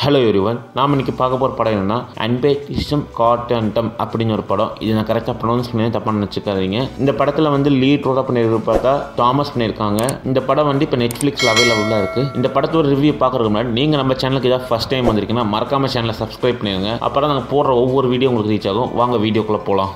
hello everyone நாம் இன்னைக்கு பார்க்க போகிற படம் என்னன்னா அன்பேட்டிசம் காட்டன்டம் அப்படின்னு ஒரு படம் இது நான் கரெக்டாக ப்ரொனவுன்ஸ் பண்ணி தப்பாக நினச்சிக்காதீங்க இந்த படத்தில் வந்து லீட் ரோலாக பண்ணியிருக்க பார்த்தா தாமஸ் பண்ணியிருக்காங்க இந்த படம் வந்து இப்போ நெட்ஃப்ளிக்ஸில் அவைலபிளாக இருக்குது இந்த படத்தோட ரிவ்யூ பார்க்குறதுக்கு முன்னாடி நீங்கள் நம்ம சேனலுக்கு ஏதாவது ஃபஸ்ட் டைம் வந்திருக்கீங்கன்னா மறக்காம சேனலை சப்ஸ்கிரைப் பண்ணிடுங்க அப்போ தான் நாங்கள் போடுற ஒவ்வொரு வீடியோ உங்களுக்கு ரீச் ஆகும் வாங்க வீடியோக்குள்ளே போகலாம்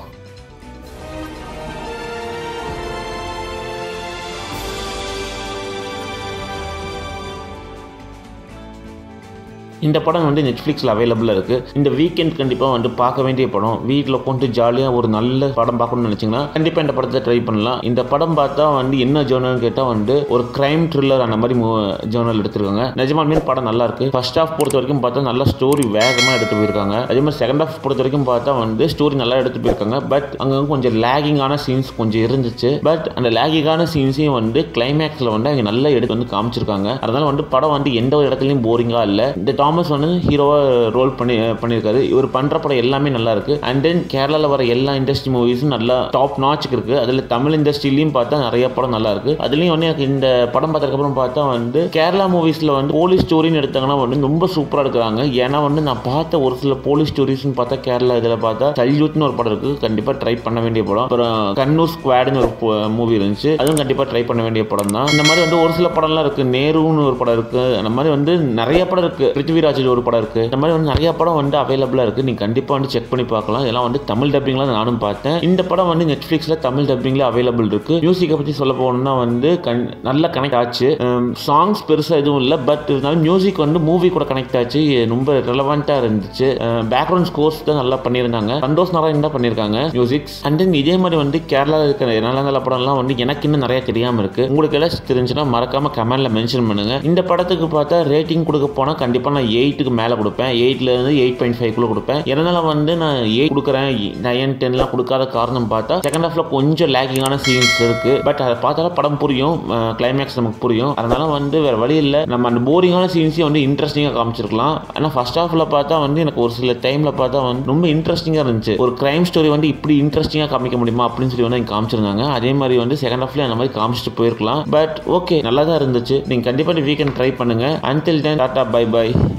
இந்த படம் வந்து நெட்ஃப்ளிக்ஸில் அவைலபிளாக இருக்குது இந்த வீக்கெண்ட் கண்டிப்பாக வந்து பார்க்க வேண்டிய படம் வீட்டில் உட்காந்து ஜாலியாக ஒரு நல்ல படம் பார்க்கணும்னு நினச்சிங்கன்னா கண்டிப்பாக இந்த படத்தை ட்ரை பண்ணலாம் இந்த படம் பார்த்தா வந்து என்ன ஜோனல்னு கேட்டால் வந்து ஒரு கிரைம் த்ரில்லர் அந்த மாதிரி ஜோனல் எடுத்திருக்காங்க நிஜமாலுமே படம் நல்லா இருக்கு ஃபர்ஸ்ட் ஹாஃப் பொறுத்த வரைக்கும் பார்த்தா நல்ல ஸ்டோரி வேகமாக எடுத்து போயிருக்காங்க அதே மாதிரி செகண்ட் ஹாஃப் பொறுத்த வரைக்கும் பார்த்தா வந்து ஸ்டோரி நல்லா எடுத்து போயிருக்காங்க பட் அங்கே கொஞ்சம் லேகிங்கான சீன்ஸ் கொஞ்சம் இருந்துச்சு பட் அந்த லேகிங்கான சீன்ஸையும் வந்து கிளைமேக்ஸில் வந்து அவங்க நல்லா எடுத்து வந்து காமிச்சிருக்காங்க அதனால வந்து படம் வந்து எந்த ஒரு இடத்துலையும் போரிங்காக இல்லை இந்த தாமஸ் வந்து ஹீரோவாக ரோல் பண்ணி பண்ணியிருக்காரு இவர் பண்ணுற படம் எல்லாமே நல்லா இருக்கு அண்ட் தென் கேரளாவில் வர எல்லா இண்டஸ்ட்ரி மூவிஸும் நல்லா டாப் நாச்சுக்கு இருக்கு அதில் தமிழ் இண்டஸ்ட்ரியிலையும் பார்த்தா நிறைய படம் நல்லா இருக்கு அதுலேயும் வந்து எனக்கு இந்த படம் பார்த்ததுக்கப்புறம் பார்த்தா வந்து கேரளா மூவிஸில் வந்து போலீஸ் ஸ்டோரின்னு எடுத்தாங்கன்னா வந்து ரொம்ப சூப்பராக எடுக்கிறாங்க ஏன்னா வந்து நான் பார்த்த ஒரு சில போலீஸ் ஸ்டோரிஸ்னு பார்த்தா கேரளா இதில் பார்த்தா சல்யூட்னு ஒரு படம் இருக்கு கண்டிப்பாக ட்ரை பண்ண வேண்டிய படம் அப்புறம் கண்ணூர் ஸ்குவாடுன்னு ஒரு மூவி இருந்துச்சு அதுவும் கண்டிப்பாக ட்ரை பண்ண வேண்டிய படம் தான் இந்த மாதிரி வந்து ஒரு சில படம்லாம் இருக்கு நேருன்னு ஒரு படம் இருக்கு அந்த மாதிரி வந்து நிறைய படம் இருக்கு பிருத்திவிராஜ் ஒரு படம் இருக்கு இந்த மாதிரி வந்து நிறைய படம் வந்து அவைலபிளாக இருக்கு நீங்க கண்டிப்பாக வந்து செக் பண்ணி பார்க்கலாம் இதெல்லாம் வந்து தமிழ் டப்பிங்லாம் நானும் பார்த்தேன் இந்த படம் வந்து நெட்ஃப்ளிக்ஸில் தமிழ் டப்பிங்ல அவைலபிள் இருக்கு மியூசிக்கை பற்றி சொல்ல போகணும்னா வந்து கண் நல்ல கனெக்ட் ஆச்சு சாங்ஸ் பெருசாக எதுவும் இல்லை பட் இருந்தாலும் மியூசிக் வந்து மூவி கூட கனெக்ட் ஆச்சு ரொம்ப ரெலவெண்ட்டாக இருந்துச்சு பேக்ரவுண்ட் ஸ்கோர்ஸ் தான் நல்லா பண்ணியிருந்தாங்க சந்தோஷ் நாராயண் தான் பண்ணியிருக்காங்க மியூசிக்ஸ் அண்ட் தென் இதே மாதிரி வந்து கேரளா இருக்கிற நல்ல நல்ல படம்லாம் வந்து எனக்கு இன்னும் நிறைய தெரியாமல் இருக்கு உங்களுக்கு எல்லாம் தெரிஞ்சுன்னா மறக்காம கமெண்ட்ல மென்ஷன் பண்ணுங்க இந்த படத்துக்கு பார்த்தா ரேட்டிங் கொடுக்க போனால் கண்டிப்பாக நான் எயிட்டுக்கு மேலே கொடுப்பேன் எயிட்லேருந்து எயிட் பாயிண்ட் ஃபைவ்க்குள்ளே கொடுப்பேன் இருந்தாலும் வந்து நான் எயிட் கொடுக்குறேன் நைன் டென்லாம் கொடுக்காத காரணம் பார்த்தா செகண்ட் ஹாஃபில் கொஞ்சம் லேக்கிங்கான சீன்ஸ் இருக்கு பட் அதை பார்த்தாலும் படம் புரியும் கிளைமேக்ஸ் நமக்கு புரியும் அதனால வந்து வேற வழி இல்லை நம்ம அந்த போரிங்கான சீன்ஸையும் வந்து இன்ட்ரெஸ்டிங்காக காமிச்சிருக்கலாம் ஆனால் ஃபர்ஸ்ட் ஹாஃபில் பார்த்தா வந்து எனக்கு ஒரு சில டைமில் பார்த்தா வந்து ரொம்ப இன்ட்ரெஸ்டிங்காக இருந்துச்சு ஒரு கிரைம் ஸ்டோரி வந்து இப்படி இன்ட்ரெஸ்டிங்காக காமிக்க முடியுமா அப்படின்னு சொல்லி வந்து காமிச்சிருந்தாங்க அதே மாதிரி வந்து செகண்ட் ஹாஃப்ல அந்த மாதிரி காமிச்சிட்டு போயிருக்கலாம் பட் ஓகே நல்லா தான் இருந்துச்சு நீங்கள் கண்டிப்பாக வீக்கெண்ட் ட்ரை பண்ணுங்க until then tata bye by